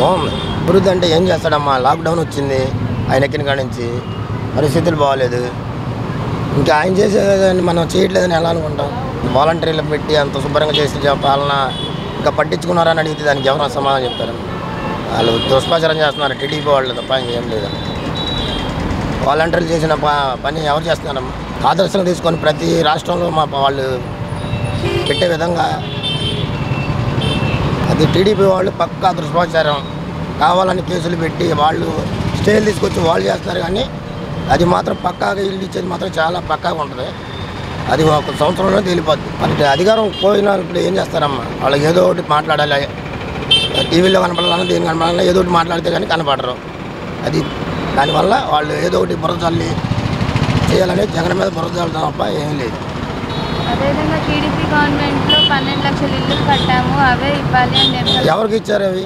బాగుంది అభివృద్ధి అంటే ఏం చేస్తాడమ్మా లాక్డౌన్ వచ్చింది ఆయన ఎక్కిన కాడి నుంచి పరిస్థితులు బాగాలేదు ఇంకా ఆయన చేసేదాన్ని మనం చేయట్లేదని ఎలా అనుకుంటాం వాలంటీర్లు పెట్టి అంత శుభ్రంగా చేసి జ- పాలన ఇంకా పట్టించుకున్నారని అడిగితే దానికి ఎవరైనా సమాధానం చెప్తారు వాళ్ళు దుష్ప్రచారం చేస్తున్నారు టీడీపీ వాళ్ళు తప్ప ఇంకేం లేదు వాలంటీర్లు చేసిన ప- పని ఎవరు చేస్తున్నారమ్మా ఆదర్శంగా తీసుకొని ప్రతి రాష్ట్రంలో మా వాళ్ళు పెట్టే విధంగా అది టీడీపీ వాళ్ళు పక్కా దుష్ప్రచారం కావాలని కేసులు పెట్టి వాళ్ళు స్టేలు తీసుకొచ్చి వాళ్ళు చేస్తున్నారు కానీ అది మాత్రం పక్కాగా ఇల్లు ఇచ్చేది మాత్రం చాలా పక్కాగా ఉంటుంది అది ఒక సంవత్సరంలో తేలిపోద్ది మరి అధికారం పోయిన ఇప్పుడు ఏం చేస్తారమ్మా వాళ్ళకి ఏదో ఒకటి మాట్లాడాలి టీవీలో కనపడాలన్నా దేని కనపడాలన్నా ఏదో ఒకటి మాట్లాడితే కానీ కనపడరు అది దానివల్ల వాళ్ళు ఏదో ఒకటి బురద చల్లి చేయాలని జగన్ మీద బురద చల్లడం తప్ప ఏం లేదు అదేవిధంగా టీడీపీ గవర్నమెంట్లో పన్నెండు లక్షల ఇల్లు కట్టాము అవే ఇవ్వాలి అని చెప్పారు ఎవరికి ఇచ్చారు అవి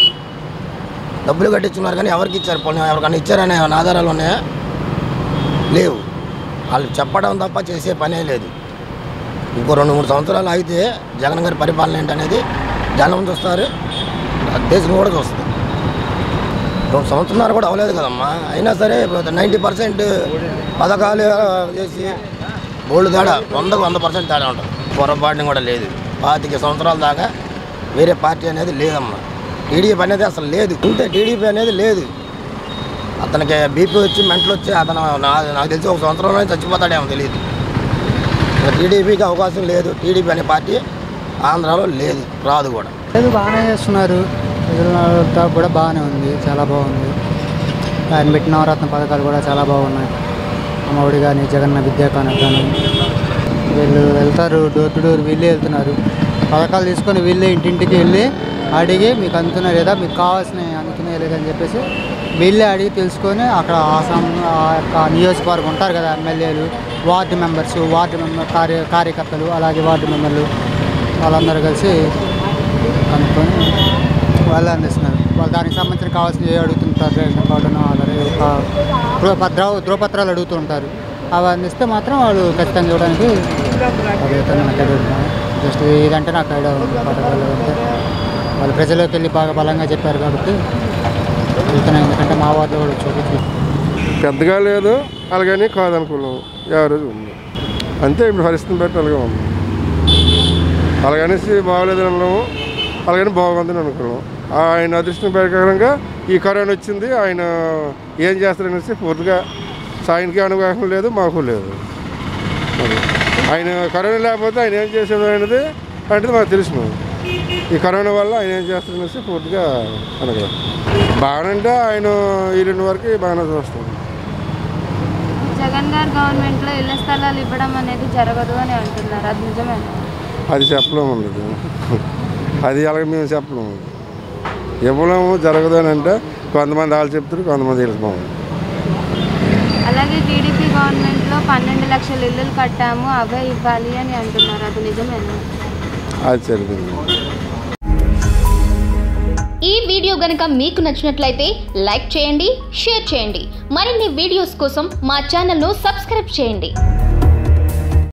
డబ్బులు కట్టించున్నారు కానీ ఎవరికి ఇచ్చారు పోనీ ఎవరికైనా ఇచ్చారనే ఏమైనా ఆధారాలు ఉన్నాయా లేవు వాళ్ళు చెప్పడం తప్ప చేసే పనే లేదు ఇంకో రెండు మూడు సంవత్సరాలు అయితే జగన్ గారి పరిపాలన ఏంటనేది జనం చూస్తారు దేశం కూడా చూస్తుంది రెండు సంవత్సరాలు కూడా అవ్వలేదు కదమ్మా అయినా సరే నైంటీ పర్సెంట్ పథకాలు చేసి బోల్డ్ తేడా వందకు వంద పర్సెంట్ తేడా ఉంటుంది పొరపాటుని కూడా లేదు పాతిక సంవత్సరాల దాకా వేరే పార్టీ అనేది లేదమ్మా టీడీపీ అనేది అసలు లేదు ఉంటే టీడీపీ అనేది లేదు అతనికి బీపీ వచ్చి మెంటలు వచ్చి అతను నా- నాకు తెలిసి ఒక సంవత్సరంలో చచ్చిపోతాడేమో తెలియదు ఇంకా టీడీపీకి అవకాశం లేదు టీడీపీ అనే పార్టీ ఆంధ్రాలో లేదు రాదు కూడా లేదు బాగానే చేస్తున్నారు ప్రజలంతా కూడా బాగానే ఉంది చాలా బాగుంది ఆయన పెట్టిన నవరత్న పథకాలు కూడా చాలా బాగున్నాయి అమ్మఒడి కానీ జగన్న విద్యా కానుక కానీ వీళ్ళు వెళ్తారు డోర్ టు డోర్ వీళ్ళే వెళ్తున్నారు పథకాలు తీసుకొని వీళ్ళే ఇంటింటికి వెళ్ళి అడిగి మీకు అందుతున్నాయి లేదా మీకు కావాల్సినవి అందుతున్నాయి లేదని చెప్పేసి వీళ్ళే అడిగి తెలుసుకొని అక్కడ ఆ సం ఆ యొక్క నియోజకవర్గం ఉంటారు కదా ఎమ్మెల్యేలు వార్డు మెంబర్స్ వార్డు మెంబర్ కార్య కార్యకర్తలు అలాగే వార్డు మెంబర్లు వాళ్ళందరూ కలిసి కనుక్కొని వాళ్ళు అందిస్తున్నారు వాళ్ళు దానికి సంబంధించిన కావాల్సిన ఏ అడుగుతుంటారు రేషన్ కార్డును ఆధార్ ఒక ధ్రువపత్ర ధ్రువపత్రాలు అడుగుతుంటారు అవి అందిస్తే మాత్రం వాళ్ళు ఖచ్చితంగా ఇవ్వడానికి అడుగుతాను నాకు అడుగుతున్నాను జస్ట్ ఇదంటే నాకు ఐడియా ఉంది పథకాలు అంటే వాళ్ళు ప్రజల్లోకి వెళ్ళి బాగా బలంగా చెప్పారు కాబట్టి వెళ్తున్నాయి ఎందుకంటే మా వార్డులో కూడా చూపించి పెద్దగా లేదు అలాగని కాదనుకున్నాం యావరేజ్ ఉంది అంతే ఇప్పుడు పరిస్థితిని బట్టి అలాగే ఉంది అలాగనేసి బాగోలేదు అన్నాము అలాగని బాగుందని అనుకున్నాం ఆయన అదృష్టం ప్రకారంగా ఈ కరోనా వచ్చింది ఆయన ఏం చేస్తారనేసి పూర్తిగా సాయనికి అనుగ్రహం లేదు మాకు లేదు అది. ఆయన కరోనా లేకపోతే ఆయన ఏం చేసేది అనేది అంటే మాకు తెలుసు ఈ కరోనా వల్ల ఆయన ఏం చేస్తారనేసి పూర్తిగా అనుగ్రహం బాగానంటే ఆయన ఈ రెండు వరకు బాగానే చూస్తాం జగన్ గారి గవర్నమెంట్లో ఇళ్ల స్థలాలు ఇవ్వడం అనేది జరగదు అని అంటున్నారు అది నిజమేనా అది చెప్పలేము ఉండదు అది అలాగే మేము చెప్పలేము ఇవ్వలేము జరగదు అని అంటే కొంతమంది వాళ్ళు చెప్తారు కొంతమంది తెలుసుకోము అలాగే టీడీపీ గవర్నమెంట్లో పన్నెండు లక్షల ఇల్లులు కట్టాము అవే ఇవ్వాలి అని అంటున్నారు అది నిజమేనా అది సరిపోయింది ఈ వీడియో గనక మీకు నచ్చినట్లయితే లైక్ చేయండి షేర్ చేయండి మరిన్ని వీడియోస్ కోసం మా ఛానల్ను సబ్స్క్రైబ్ చేయండి